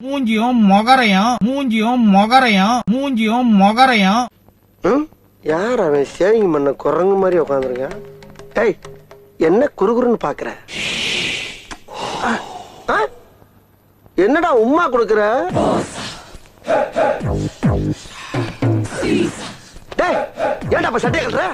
மூஞ்சியும் மொகரையும் மூஞ்சியும் மொகரையும் மூஞ்சியும் மொகரையும் ம்? யார் அவன் சேவிங் பண்ண குரங்கு மாதிரி உட்காந்துருக்கான் ஏய் என்ன குறுகுறுன்னு பாக்குற ஆ, ஆ? என்னடா உம்மா கொடுக்குற டேய் ஏன்டா அப்ப சட்டையை கட்டுற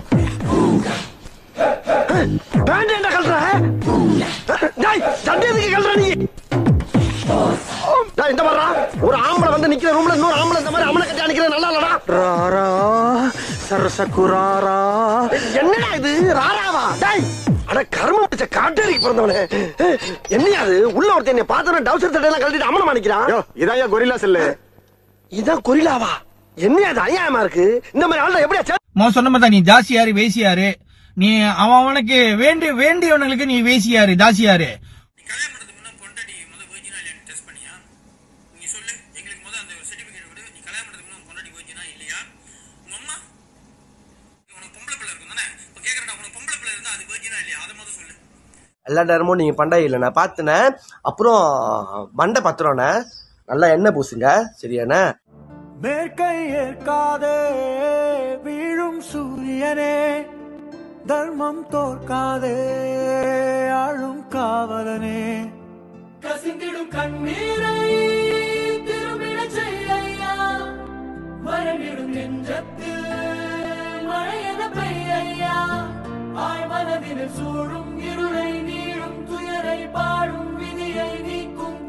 பேண்ட் ஏன்டா கட்டுற டேய் சட்டை எதுக்கு கட்டுற நீ டேய், இந்த மாதிரிடா ஒரு ஆம்பளை வந்து நிக்கிற ரூம்ல இன்னொரு ஆம்பளை இந்த மாதிரி அமலை கட்டி அடிக்கிற நல்லா இல்லடா ராரா சரசகுராரா என்னடா இது ராராவா டேய் அட கர்மம் பிடிச்ச காட்டேரிக்கு பிறந்தவனே என்னையா அது உள்ள ஒருத்தன் என்னை பார்த்தவன டவுசர் சட்டையெல்லாம் கழட்டிட்டு அமலம் அடிக்கிறான் இதான் கொரில்லா செல்லு இதான் கொரிலாவா என்னையா அது அநியாயமா இருக்கு இந்த மாதிரி ஆள்ல எப்படியா சே- மோ சொன்ன மாதிரி தான், நீ ஜாசியாரு வேசியாரு நீ அவன் அவனுக்கு வேண்டி வேண்டியவனுக்கு நீ வேசியாரு தாசியாரு கல்யாணம் பண்ணதுக்கு முன்ன பொண்டாட்டி முதல் வெர்ஜினா இல்லையான்னு டெஸ்ட் பண்ணியா நீ சொல்லு எங்களுக்கு முதல் அந்த சர்டிஃபிகேட் கொடு நீ கல்யாணம் பண்ணதுக்கு முன்ன உன் பொண்டாட்டி வெர்ஜினா இல்லையா உங்க அம்மா உனக்கு பொம்பளை பிள்ளை இருக்கும் தானே இப்போ கேட்குறேன் உனக்கு பொம்பளை பிள்ளை இருந்தா அது வெர்ஜினா இல்லையா அதை முதல் சொல்லு எல்லா நேரமும் நீங்க பண்டாய் இல்லை நான் பார்த்துனேன் அப்புறம் மண்டை பத்திரம்ண்ணே நல்லா எண்ணெய் பூசுங்க சரியாண்ணே மேற்கை ஏற்காதே வீழும் சூரியனே தர்மம் தோற்காதே ஆளும் காவலனே கசிந்திடும் கண்ணீரை திரும்பிடச் செய்யா மரணிடும் நெஞ்சத்தில் மழையென பெய்யா ஆய் மனதினில் சூழும் இருளை நீளும் துயரை பாடும் விதியை நீக்கும்